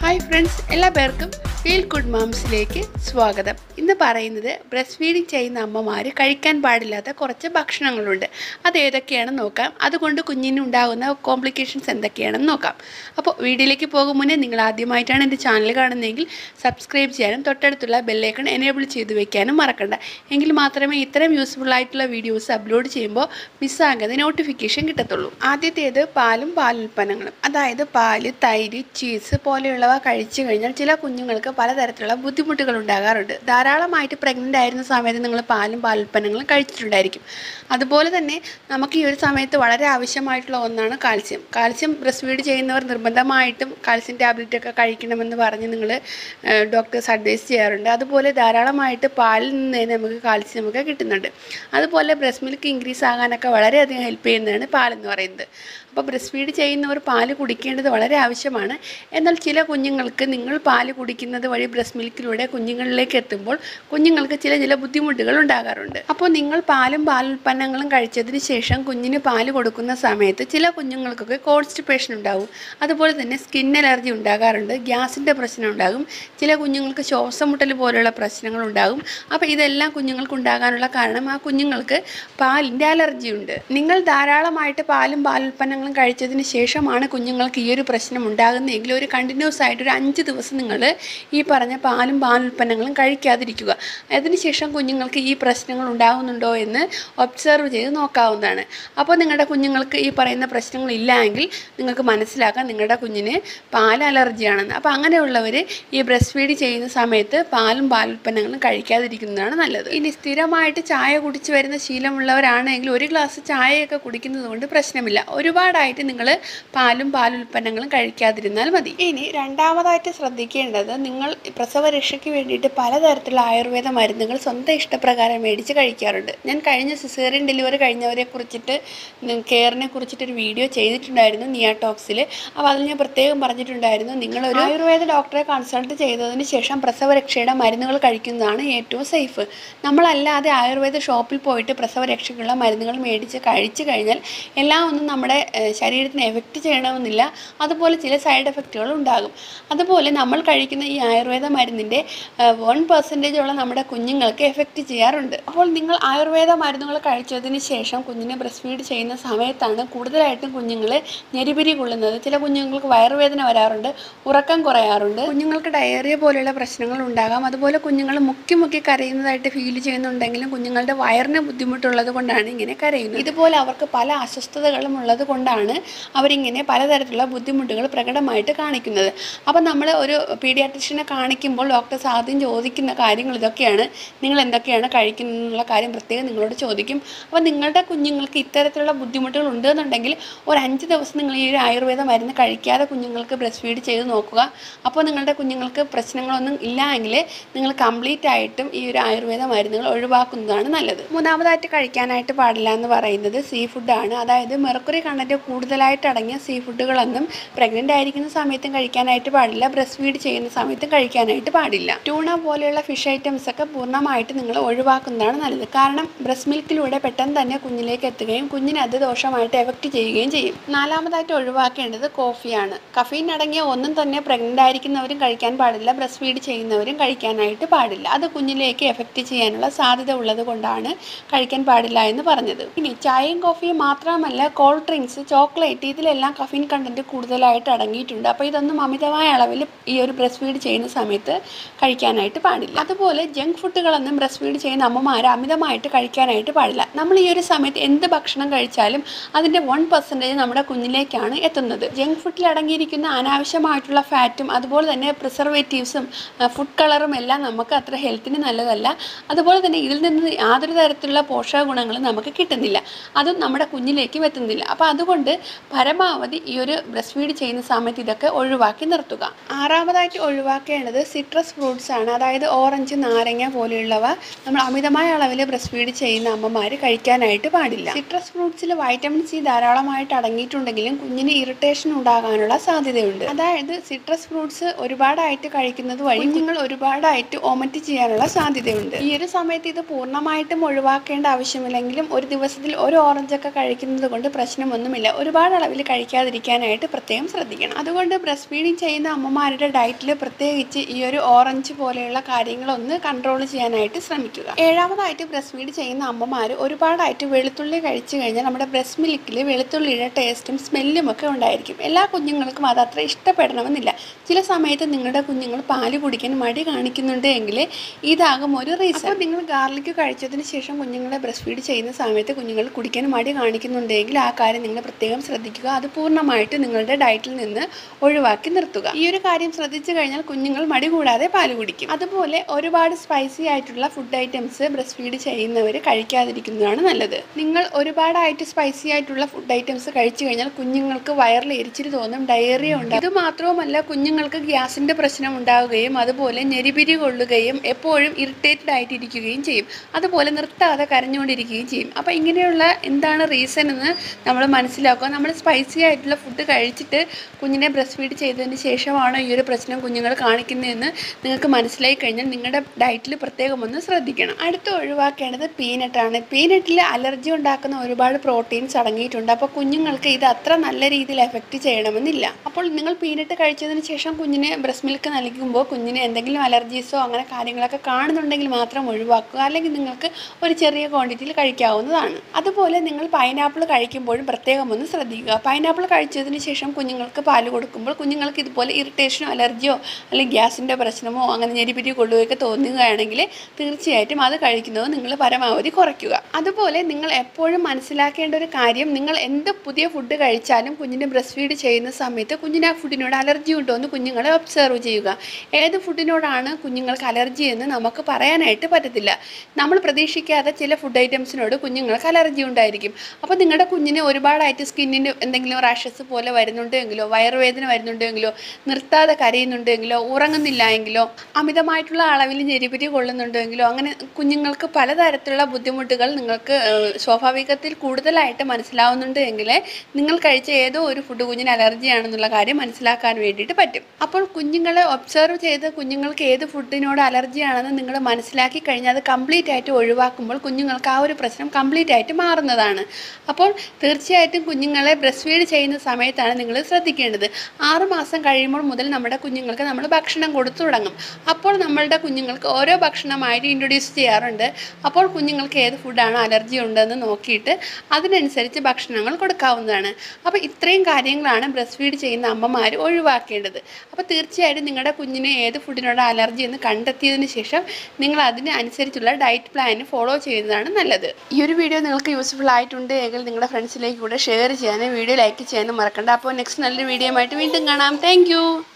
hi friends എല്ലാ പേർക്കും feel good മാംസിലേക്ക് സ്വാഗതം ഇന്ന് പറയുന്നത് ബ്രസ്റ്റ് ഫീഡിങ് ചെയ്യുന്ന അമ്മമാർ കഴിക്കാൻ പാടില്ലാത്ത കുറച്ച് ഭക്ഷണങ്ങളുണ്ട് അത് ഏതൊക്കെയാണെന്ന് നോക്കാം അതുകൊണ്ട് കുഞ്ഞിന് ഉണ്ടാകുന്ന കോംപ്ലിക്കേഷൻസ് എന്തൊക്കെയാണെന്ന് നോക്കാം അപ്പോൾ വീഡിയോയിലേക്ക് പോകും മുന്നേ നിങ്ങൾ ആദ്യമായിട്ടാണ് എൻ്റെ ചാനൽ കാണുന്നതെങ്കിൽ സബ്സ്ക്രൈബ് ചെയ്യാനും തൊട്ടടുത്തുള്ള ബെല്ലൈക്കൺ എനേബിൾ ചെയ്ത് വെക്കാനും മറക്കണ്ട എങ്കിൽ മാത്രമേ ഇത്തരം യൂസ്ഫുൾ ആയിട്ടുള്ള വീഡിയോസ് അപ്ലോഡ് ചെയ്യുമ്പോൾ മിസ്സാകാതെ നോട്ടിഫിക്കേഷൻ കിട്ടത്തുള്ളൂ ആദ്യത്തേത് പാലും പാലുൽപ്പന്നങ്ങളും അതായത് പാല് തൈര് ചീസ് പോലെയുള്ളവ കഴിച്ചു കഴിഞ്ഞാൽ ചില കുഞ്ഞുങ്ങൾക്ക് പലതരത്തിലുള്ള ബുദ്ധിമുട്ടുകൾ ഉണ്ടാകാറുണ്ട് ധാരാളമായിട്ട് പ്രഗ്നൻ്റ് ആയിരുന്ന സമയത്ത് നിങ്ങൾ പാലും പാലുൽപ്പന്നങ്ങളും കഴിച്ചിട്ടുണ്ടായിരിക്കും അതുപോലെ തന്നെ നമുക്ക് ഈ ഒരു സമയത്ത് വളരെ ആവശ്യമായിട്ടുള്ള ഒന്നാണ് കാൽസ്യം കാൽസ്യം ബ്രസ്റ്റ് ഫീഡ് ചെയ്യുന്നവർ നിർബന്ധമായിട്ടും കാൽസ്യം ടാബ്ലറ്റ് ഒക്കെ കഴിക്കണമെന്ന് പറഞ്ഞ് നിങ്ങൾ ഡോക്ടേഴ്സ് അഡ്വൈസ് ചെയ്യാറുണ്ട് അതുപോലെ ധാരാളമായിട്ട് പാലിൽ നിന്ന് തന്നെ നമുക്ക് കാൽസ്യം ഒക്കെ കിട്ടുന്നുണ്ട് അതുപോലെ ബ്രസ്റ്റ് മിൽക്ക് ഇൻക്രീസ് ആകാനൊക്കെ വളരെയധികം ഹെൽപ്പ് ചെയ്യുന്നതാണ് പാലെന്ന് പറയുന്നത് അപ്പോൾ ബ്രസ്റ്റ് ഫീഡ് ചെയ്യുന്നവർ പാല് കുടിക്കേണ്ടത് വളരെ ആവശ്യമാണ് എന്നാൽ ചില കുഞ്ഞുങ്ങൾക്ക് നിങ്ങൾ പാല് കുടിക്കുന്നത് വഴി ബ്രസ്റ്റ് മിൽക്കിലൂടെ കുഞ്ഞുങ്ങളിലേക്ക് എത്തുമ്പോൾ കുഞ്ഞുങ്ങൾക്ക് ചില ചില ബുദ്ധിമുട്ടുകൾ ഉണ്ടാകാറുണ്ട് അപ്പോൾ നിങ്ങൾ പാലും പാലുൽപ്പന്നങ്ങളും കഴിച്ചതിന് ശേഷം കുഞ്ഞിന് പാല് കൊടുക്കുന്ന സമയത്ത് ചില കുഞ്ഞുങ്ങൾക്കൊക്കെ കോൺസ്റ്റിപ്പേഷൻ ഉണ്ടാകും അതുപോലെ തന്നെ സ്കിൻ അലർജി ഉണ്ടാകാറുണ്ട് ഗ്യാസിൻ്റെ പ്രശ്നം ഉണ്ടാകും ചില കുഞ്ഞുങ്ങൾക്ക് ശ്വാസം മുട്ടൽ പോലുള്ള പ്രശ്നങ്ങൾ ഉണ്ടാകും അപ്പോൾ ഇതെല്ലാം കുഞ്ഞുങ്ങൾക്ക് ഉണ്ടാകാനുള്ള കാരണം ആ കുഞ്ഞുങ്ങൾക്ക് പാലിൻ്റെ അലർജി ഉണ്ട് നിങ്ങൾ ധാരാളമായിട്ട് പാലും പാലുൽപ്പന്നങ്ങളും കഴിച്ചതിന് ശേഷമാണ് കുഞ്ഞുങ്ങൾക്ക് ഈ ഒരു പ്രശ്നം ഉണ്ടാകുന്നതെങ്കിൽ ഒരു കണ്ടിന്യൂസ് ആയിട്ട് ഒരു അഞ്ച് ദിവസം നിങ്ങൾ ഈ പറഞ്ഞ പാലും പാലുൽപ്പന്നങ്ങളും കഴിക്കാതിരിക്കുക അതിനുശേഷം കുഞ്ഞുങ്ങൾക്ക് ഈ പ്രശ്നങ്ങൾ ഉണ്ടാകുന്നുണ്ടോ എന്ന് ഒബ്സർവ് ചെയ്ത് നോക്കാവുന്നതാണ് അപ്പോൾ നിങ്ങളുടെ കുഞ്ഞുങ്ങൾക്ക് ഈ പറയുന്ന പ്രശ്നങ്ങൾ ഇല്ല എങ്കിൽ നിങ്ങൾക്ക് മനസ്സിലാക്കാം നിങ്ങളുടെ കുഞ്ഞിന് പാൽ അലർജിയാണെന്ന് അപ്പോൾ അങ്ങനെയുള്ളവർ ഈ ബ്രസ്റ്റ് ഫീഡ് ചെയ്യുന്ന സമയത്ത് പാലും പാലുൽപ്പന്നങ്ങളും കഴിക്കാതിരിക്കുന്നതാണ് നല്ലത് ഇനി സ്ഥിരമായിട്ട് ചായ കുടിച്ച് വരുന്ന ശീലമുള്ളവരാണെങ്കിൽ ഒരു ഗ്ലാസ് ചായയൊക്കെ കുടിക്കുന്നത് കൊണ്ട് പ്രശ്നമില്ല ഒരുപാടായിട്ട് നിങ്ങൾ പാലും പാലുൽപ്പന്നങ്ങളും കഴിക്കാതിരുന്നാൽ മതി ഇനി രണ്ടാമതായിട്ട് ശ്രദ്ധിക്കേണ്ടത് നിങ്ങൾ പ്രസവരക്ഷയ്ക്ക് വേണ്ടിയിട്ട് പലതരത്തിലുള്ള ആയുർവേദ മരുന്നുകൾ സ്വന്തം ഇഷ്ടപ്രകാരം മേടിച്ച് കഴിക്കാറുണ്ട് ഞാൻ കഴിഞ്ഞ സിസേറിയൻ ഡെലിവറി കഴിഞ്ഞവരെ കുറിച്ചിട്ട് കെയറിനെ കുറിച്ചിട്ട് ഒരു വീഡിയോ ചെയ്തിട്ടുണ്ടായിരുന്നു നിയ ടോക്സിൽ അപ്പോൾ അതിൽ ഞാൻ പ്രത്യേകം പറഞ്ഞിട്ടുണ്ടായിരുന്നു നിങ്ങളൊരു ആയുർവേദ ഡോക്ടറെ കൺസൾട്ട് ചെയ്തതിന് ശേഷം പ്രസവരക്ഷയുടെ മരുന്നുകൾ കഴിക്കുന്നതാണ് ഏറ്റവും സേഫ് നമ്മളല്ലാതെ ആയുർവേദ ഷോപ്പിൽ പോയിട്ട് പ്രസവരക്ഷയ്ക്കുള്ള മരുന്നുകൾ മേടിച്ച് കഴിച്ചു കഴിഞ്ഞാൽ എല്ലാം ഒന്നും നമ്മുടെ ഏഹ്, ശരീരത്തിന് എഫക്റ്റ് ചെയ്യണമെന്നില്ല അതുപോലെ ചില സൈഡ് എഫക്റ്റുകൾ ഉണ്ടാകും അതുപോലെ നമ്മൾ കഴിക്കുന്ന ഈ ആയുർവേദ മരുന്നിൻ്റെ വൺ പെർസെൻറ്റേജോളം നമ്മുടെ കുഞ്ഞുങ്ങൾക്ക് എഫക്റ്റ് ചെയ്യാറുണ്ട് അപ്പോൾ നിങ്ങൾ ആയുർവേദ മരുന്നുകൾ കഴിച്ചതിന് ശേഷം കുഞ്ഞിനെ ബ്രസ്റ്റ് ഫീഡ് ചെയ്യുന്ന സമയത്താണ് കൂടുതലായിട്ടും കുഞ്ഞുങ്ങൾ ഞെരിപിരി കൊള്ളുന്നത് ചില കുഞ്ഞുങ്ങൾക്ക് വയറുവേദന വരാറുണ്ട് ഉറക്കം കുറയാറുണ്ട് കുഞ്ഞുങ്ങൾക്ക് ഡയറിയ പോലെയുള്ള പ്രശ്നങ്ങൾ ഉണ്ടാകാം അതുപോലെ കുഞ്ഞുങ്ങൾ മുക്കി മുക്കി കരയുന്നതായിട്ട് ഫീൽ ചെയ്യുന്നുണ്ടെങ്കിലും കുഞ്ഞുങ്ങളുടെ വയറിന് ബുദ്ധിമുട്ടുള്ളത് കൊണ്ടാണ് ഇങ്ങനെ കരയുന്നത് ഇതുപോലെ അവർക്ക് പല അസ്വസ്ഥതകളും ഉള്ളത് കൊണ്ടാണ് അവരിങ്ങനെ പലതരത്തിലുള്ള ബുദ്ധിമുട്ടുകൾ പ്രകടമായിട്ട് കാണിക്കുന്നത് അപ്പോൾ നമ്മൾ ഒരു പീഡിയാട്രിഷ്യനെ കാണിക്കുമ്പോൾ ഡോക്ടേഴ്സ് ആദ്യം ചോദിക്കുന്ന കാര്യങ്ങൾ ഇതൊക്കെയാണ് നിങ്ങൾ എന്തൊക്കെയാണ് കഴിക്കുന്നത് എന്നുള്ള കാര്യം പ്രത്യേകം നിങ്ങളോട് ചോദിക്കും അപ്പോൾ നിങ്ങളുടെ കുഞ്ഞുങ്ങൾക്ക് ഇത്തരത്തിലുള്ള ബുദ്ധിമുട്ടുകൾ ഉണ്ടെന്നുണ്ടെങ്കിൽ ഒരു അഞ്ച് ദിവസം നിങ്ങൾ ഈ ഒരു ആയുർവേദ മരുന്ന് കഴിക്കാതെ കുഞ്ഞുങ്ങൾക്ക് ബ്രസ്റ്റ് ഫീഡ് ചെയ്ത് നോക്കുക അപ്പോൾ നിങ്ങളുടെ കുഞ്ഞുങ്ങൾക്ക് പ്രശ്നങ്ങളൊന്നും ഇല്ല എങ്കിൽ നിങ്ങൾ കംപ്ലീറ്റ് ആയിട്ടും ഈ ഒരു ആയുർവേദ മരുന്നുകൾ ഒഴിവാക്കുന്നതാണ് നല്ലത് മൂന്നാമതായിട്ട് കഴിക്കാനായിട്ട് പാടില്ല എന്ന് പറയുന്നത് സീ ഫുഡാണ് അതായത് മെർക്കുറി കണ്ടന്റ് കൂടുതലായിട്ട് അടങ്ങിയ സീ ഫുഡുകളൊന്നും പ്രഗ്നൻ്റ് ആയിരിക്കുന്ന സമയത്തും കഴിക്കാനായിട്ട് പാടില്ല ബ്രസ്റ്റ് ഫീഡ് ചെയ്യുന്ന സമയത്തും കഴിക്കാനായിട്ട് പാടില്ല ട്യൂണ പോലെയുള്ള ഫിഷ് ഐറ്റംസ് ഒക്കെ പൂർണ്ണമായിട്ട് നിങ്ങൾ ഒഴിവാക്കുന്നതാണ് നല്ലത് കാരണം ബ്രസ്റ്റ് മിൽക്കിലൂടെ പെട്ടെന്ന് തന്നെ കുഞ്ഞിലേക്ക് എത്തുകയും കുഞ്ഞിനെ അത് ദോഷമായിട്ട് എഫക്റ്റ് ചെയ്യുകയും ചെയ്യും നാലാമതായിട്ട് ഒഴിവാക്കേണ്ടത് കോഫിയാണ് കഫീൻ അടങ്ങിയ ഒന്നും തന്നെ പ്രഗ്നൻ്റ് ആയിരിക്കുന്നവരും കഴിക്കാൻ പാടില്ല ബ്രസ്റ്റ് ഫീഡ് ചെയ്യുന്നവരും കഴിക്കാനായിട്ട് പാടില്ല അത് കുഞ്ഞിലേക്ക് എഫക്റ്റ് ചെയ്യാനുള്ള സാധ്യത ഉള്ളത് കൊണ്ടാണ് കഴിക്കാൻ പാടില്ല എന്ന് പറഞ്ഞത് ഇനി ചായയും കോഫിയും മാത്രമല്ല കോൾഡ് ഡ്രിങ്ക്സ് ചോക്ലേറ്റ് ഇതിലെല്ലാം കഫീൻ കണ്ടന്റ് കൂടുതലായിട്ട് അടങ്ങിയിട്ടുണ്ട് അപ്പോൾ ഇതൊന്നും അമിതമായ അളവിൽ ഈ ഒരു ബ്രസ്റ്റ് ഫീഡ് ചെയ്യുന്ന സമയത്ത് കഴിക്കാനായിട്ട് പാടില്ല അതുപോലെ ജങ്ക് ഫുഡുകളൊന്നും ബ്രസ്റ്റ് ഫീഡ് ചെയ്യുന്ന അമ്മമാർ അമിതമായിട്ട് കഴിക്കാനായിട്ട് പാടില്ല നമ്മൾ ഈ ഒരു സമയത്ത് എന്ത് ഭക്ഷണം കഴിച്ചാലും അതിൻ്റെ വൺ പെർസെൻറ്റേജ് നമ്മുടെ കുഞ്ഞിലേക്കാണ് എത്തുന്നത് ജങ്ക് ഫുഡിൽ അടങ്ങിയിരിക്കുന്ന അനാവശ്യമായിട്ടുള്ള ഫാറ്റും അതുപോലെ തന്നെ പ്രിസർവേറ്റീവ്സും ഫുഡ് കളറും എല്ലാം നമുക്ക് അത്ര ഹെൽത്തിന് നല്ലതല്ല അതുപോലെ തന്നെ ഇതിൽ നിന്ന് യാതൊരു തരത്തിലുള്ള പോഷക ഗുണങ്ങളും നമുക്ക് കിട്ടുന്നില്ല അതും നമ്മുടെ കുഞ്ഞിലേക്കും എത്തുന്നില്ല അപ്പോൾ അതുകൊണ്ട് പരമാവധി ഈ ഒരു ബ്രസ്റ്റ് ഫീഡ് ചെയ്യുന്ന സമയത്ത് ഇതൊക്കെ ഒഴിവാക്കി നിർത്തുക ആറാമതായിട്ട് ഒഴിവാക്കേണ്ടത് സിട്രസ് ഫ്രൂട്ട്സ് ആണ് അതായത് ഓറഞ്ച് നാരങ്ങ പോലെയുള്ളവ നമ്മൾ അമിതമായ അളവിൽ ബ്രസ്റ്റ് ഫീഡ് ചെയ്യുന്ന അമ്മമാർ കഴിക്കാനായിട്ട് പാടില്ല സിട്രസ് ഫ്രൂട്ട്സിൽ വൈറ്റമിൻ സി ധാരാളമായിട്ട് അടങ്ങിയിട്ടുണ്ടെങ്കിലും കുഞ്ഞിന് ഇറിറ്റേഷൻ ഉണ്ടാകാനുള്ള സാധ്യതയുണ്ട് അതായത് സിട്രസ് ഫ്രൂട്ട്സ് ഒരുപാടായിട്ട് കഴിക്കുന്നത് വഴി കുഞ്ഞുങ്ങൾ ഒരുപാടായിട്ട് ഒമറ്റ് ചെയ്യാനുള്ള സാധ്യതയുണ്ട് ഈ ഒരു സമയത്ത് ഇത് പൂർണ്ണമായിട്ടും ഒഴിവാക്കേണ്ട ആവശ്യമില്ലെങ്കിലും ഒരു ദിവസത്തിൽ ഒരു ഓറഞ്ചൊക്കെ കഴിക്കുന്നത് കൊണ്ട് പ്രശ്നമൊന്നുമില്ല പാടില്ല ഒരുപാട് അളവിൽ കഴിക്കാതിരിക്കാനായിട്ട് പ്രത്യേകം ശ്രദ്ധിക്കണം അതുകൊണ്ട് ബ്രസ്റ്റ് ഫീഡിങ് ചെയ്യുന്ന അമ്മമാരുടെ ഡയറ്റിൽ പ്രത്യേകിച്ച് ഈ ഒരു ഓറഞ്ച് പോലെയുള്ള കാര്യങ്ങളൊന്ന് കൺട്രോൾ ചെയ്യാനായിട്ട് ശ്രമിക്കുക ഏഴാമതായിട്ട് ബ്രസ്റ്റ് ഫീഡ് ചെയ്യുന്ന അമ്മമാർ ഒരുപാടായിട്ട് വെളുത്തുള്ളി കഴിച്ചു കഴിഞ്ഞാൽ നമ്മുടെ ബ്രസ്റ്റ് മിൽക്കിൽ വെളുത്തുള്ളിയുടെ ടേസ്റ്റും സ്മെല്ലും ഒക്കെ ഉണ്ടായിരിക്കും എല്ലാ കുഞ്ഞുങ്ങൾക്കും അത് അത്ര ഇഷ്ടപ്പെടണമെന്നില്ല ചില സമയത്ത് നിങ്ങളുടെ കുഞ്ഞുങ്ങൾ പാല് കുടിക്കാൻ മടി കാണിക്കുന്നുണ്ട് എങ്കിൽ ഇതാകും ഒരു റീസൺ അപ്പോൾ നിങ്ങൾ ഗാർലിക് കഴിച്ചതിന് ശേഷം കുഞ്ഞുങ്ങളെ ബ്രസ്റ്റ് ഫീഡ് ചെയ്യുന്ന സമയത്ത് കുഞ്ഞുങ്ങൾ കുടിക്കാൻ മടി കാണിക്കുന്നുണ്ടെങ്കിൽ ആ കാര്യം നിങ്ങൾ പ്രത്യേകം ശ്രദ്ധിക്കുക അത് പൂർണ്ണമായിട്ട് നിങ്ങളുടെ ഡയറ്റിൽ നിന്ന് ഒഴിവാക്കി നിർത്തുക ഈ ഒരു കാര്യം ശ്രദ്ധിച്ചു കഴിഞ്ഞാൽ കുഞ്ഞുങ്ങൾ മടി കൂടാതെ പാല് കുടിക്കും അതുപോലെ ഒരുപാട് സ്പൈസി ആയിട്ടുള്ള ഫുഡ് ഐറ്റംസ് ബ്രസ്റ്റ് ഫീഡ് ചെയ്യുന്നവർ കഴിക്കാതിരിക്കുന്നതാണ് നല്ലത് നിങ്ങൾ ഒരുപാടായിട്ട് സ്പൈസി ആയിട്ടുള്ള ഫുഡ് ഐറ്റംസ് കഴിച്ചു കഴിഞ്ഞാൽ കുഞ്ഞുങ്ങൾക്ക് വയറിൽ എരിച്ചിൽ തോന്നും ഡയറിയ ഉണ്ട് ഇത് മാത്രവുമല്ല കുഞ്ഞുങ്ങൾക്ക് ഗ്യാസിന്റെ പ്രശ്നം ഉണ്ടാവുകയും അതുപോലെ ഞെരിപിരി കൊള്ളുകയും എപ്പോഴും ഇറിറ്റേറ്റഡ് ആയിട്ടിരിക്കുകയും ചെയ്യും അതുപോലെ നിർത്താതെ കരഞ്ഞുകൊണ്ടിരിക്കുകയും ചെയ്യും അപ്പോൾ ഇങ്ങനെയുള്ള എന്താണ് റീസൺ എന്ന് നമ്മൾ മനസ്സിലാക്കുക നമ്മൾ സ്പൈസി ആയിട്ടുള്ള ഫുഡ് കഴിച്ചിട്ട് കുഞ്ഞിനെ ബ്രസ്റ്റ് ഫീഡ് ചെയ്തതിന് ശേഷമാണോ ഈ ഒരു പ്രശ്നം കുഞ്ഞുങ്ങൾ കാണിക്കുന്നതെന്ന് നിങ്ങൾക്ക് മനസ്സിലായി കഴിഞ്ഞാൽ നിങ്ങളുടെ ഡയറ്റിൽ പ്രത്യേകം ഒന്ന് ശ്രദ്ധിക്കണം അടുത്ത ഒഴിവാക്കേണ്ടത് പീനട്ടാണ് പീനട്ടിൽ അലർജി ഉണ്ടാക്കുന്ന ഒരുപാട് പ്രോട്ടീൻസ് അടങ്ങിയിട്ടുണ്ട് അപ്പോൾ കുഞ്ഞുങ്ങൾക്ക് ഇത് അത്ര നല്ല രീതിയിൽ എഫക്റ്റ് ചെയ്യണമെന്നില്ല അപ്പോൾ നിങ്ങൾ പീനട്ട് കഴിച്ചതിന് ശേഷം കുഞ്ഞിന് ബ്രസ്റ്റ് മിൽക്ക് നൽകുമ്പോൾ കുഞ്ഞിന് എന്തെങ്കിലും അലർജീസോ അങ്ങനെ കാര്യങ്ങളൊക്കെ കാണുന്നുണ്ടെങ്കിൽ മാത്രം ഒഴിവാക്കുക അല്ലെങ്കിൽ നിങ്ങൾക്ക് ഒരു ചെറിയ ക്വാണ്ടിറ്റിയിൽ കഴിക്കാവുന്നതാണ് അതുപോലെ നിങ്ങൾ പൈനാപ്പിൾ കഴിക്കുമ്പോഴും പ്രത്യേകം ഒന്ന് ശ്രദ്ധിക്കുക പൈനാപ്പിൾ കഴിച്ചതിന് ശേഷം കുഞ്ഞുങ്ങൾക്ക് പാല് കൊടുക്കുമ്പോൾ കുഞ്ഞുങ്ങൾക്ക് ഇതുപോലെ ഇറിറ്റേഷനോ അലർജിയോ അല്ലെങ്കിൽ ഗ്യാസിൻ്റെ പ്രശ്നമോ അങ്ങനെ ഞെരിപിരി കൊള്ളുകയൊക്കെ തോന്നുകയാണെങ്കിൽ തീർച്ചയായിട്ടും അത് കഴിക്കുന്നത് നിങ്ങൾ പരമാവധി കുറയ്ക്കുക അതുപോലെ നിങ്ങൾ എപ്പോഴും മനസ്സിലാക്കേണ്ട ഒരു കാര്യം നിങ്ങൾ എന്ത് പുതിയ ഫുഡ് കഴിച്ചാലും കുഞ്ഞിനെ ബ്രസ്റ്റ് ഫീഡ് ചെയ്യുന്ന സമയത്ത് കുഞ്ഞിന് ആ ഫുഡിനോട് അലർജി ഉണ്ടോ എന്ന് കുഞ്ഞുങ്ങളെ ഒബ്സർവ് ചെയ്യുക ഏത് ഫുഡിനോടാണ് കുഞ്ഞുങ്ങൾക്ക് അലർജി എന്ന് നമുക്ക് പറയാനായിട്ട് പറ്റത്തില്ല നമ്മൾ പ്രതീക്ഷിക്കാതെ ചില ഫുഡ് ഐറ്റംസിനോട് കുഞ്ഞുങ്ങൾക്ക് അലർജി ഉണ്ടായിരിക്കും അപ്പോൾ നിങ്ങളുടെ കുഞ്ഞിന് ഒരുപാടായിട്ട് സ്കിന്നിന് എന്തെങ്കിലും റാഷസ് പോലെ വരുന്നുണ്ടെങ്കിലോ വയറുവേദന വരുന്നുണ്ടെങ്കിലോ നിർത്താതെ കരയുന്നുണ്ടെങ്കിലോ ഉറങ്ങുന്നില്ല എങ്കിലോ അമിതമായിട്ടുള്ള അളവിൽ ഞെരിപിരി കൊള്ളുന്നുണ്ടെങ്കിലോ അങ്ങനെ കുഞ്ഞുങ്ങൾക്ക് പലതരത്തിലുള്ള ബുദ്ധിമുട്ടുകൾ നിങ്ങൾക്ക് ഏഹ്, സ്വാഭാവികത്തിൽ കൂടുതലായിട്ട് മനസ്സിലാവുന്നുണ്ട് എങ്കിൽ നിങ്ങൾ കഴിച്ച ഏതോ ഒരു ഫുഡ് കുഞ്ഞിന് അലർജിയാണെന്നുള്ള കാര്യം മനസ്സിലാക്കാൻ വേണ്ടിയിട്ട് പറ്റും അപ്പോൾ കുഞ്ഞുങ്ങളെ ഒബ്സർവ് ചെയ്ത് കുഞ്ഞുങ്ങൾക്ക് ഏത് ഫുഡിനോട് അലർജിയാണെന്ന് നിങ്ങൾ മനസ്സിലാക്കി കഴിഞ്ഞാൽ അത് കംപ്ലീറ്റ് ആയിട്ട് ഒഴിവാക്കുമ്പോൾ കുഞ്ഞുങ്ങൾക്ക് ആ ഒരു പ്രശ്നം കംപ്ലീറ്റ് ആയിട്ട് മാറുന്നതാണ് അപ്പോൾ തീർച്ചയായിട്ടും കുഞ്ഞുങ്ങളെ ബ്രസ്റ്റ് ഫീഡ് ചെയ്യുന്ന സമയത്താണ് നിങ്ങൾ ശ്രദ്ധിക്കേണ്ടത് ആറ് മാസം കഴിയുമ്പോൾ മുതൽ നമ്മുടെ കുഞ്ഞുങ്ങൾക്ക് നമ്മൾ ഭക്ഷണം കൊടുത്തു തുടങ്ങും അപ്പോൾ നമ്മളുടെ കുഞ്ഞുങ്ങൾക്ക് ഓരോ ഭക്ഷണമായിട്ട് ഇൻട്രൊഡ്യൂസ് ചെയ്യാറുണ്ട് അപ്പോൾ കുഞ്ഞുങ്ങൾക്ക് ഏത് ഫുഡാണ് അലർജി ഉണ്ടെന്ന് നോക്കിയിട്ട് അതിനനുസരിച്ച് ഭക്ഷണങ്ങൾ കൊടുക്കാവുന്നതാണ് അപ്പോൾ ഇത്രയും കാര്യങ്ങളാണ് ബ്രസ്റ്റ് ഫീഡ് ചെയ്യുന്ന അമ്മമാർ ഒഴിവാക്കേണ്ടത് അപ്പോൾ തീർച്ചയായിട്ടും നിങ്ങളുടെ കുഞ്ഞിന് ഏത് ഫുഡിനോട് അലർജി എന്ന് കണ്ടെത്തിയതിന് ശേഷം നിങ്ങൾ അതിന് അനുസരിച്ചുള്ള ഡയറ്റ് പ്ലാൻ ഫോളോ ചെയ്യുന്നതാണ് നല്ലത് ഈ ഒരു വീഡിയോ നിങ്ങൾക്ക് യൂസ്ഫുൾ ആയിട്ടുണ്ട് എങ്കിൽ നിങ്ങളുടെ ഫ്രണ്ട്സിലേക്ക് കൂടെ ഷെയർ ചെയ്യാനും വീഡിയോ ലൈക്ക് ചെയ്യാനും മറക്കണ്ട അപ്പോൾ നെക്സ്റ്റ് നല്ലൊരു വീഡിയോ ആയിട്ട് വീണ്ടും കാണാം താങ്ക്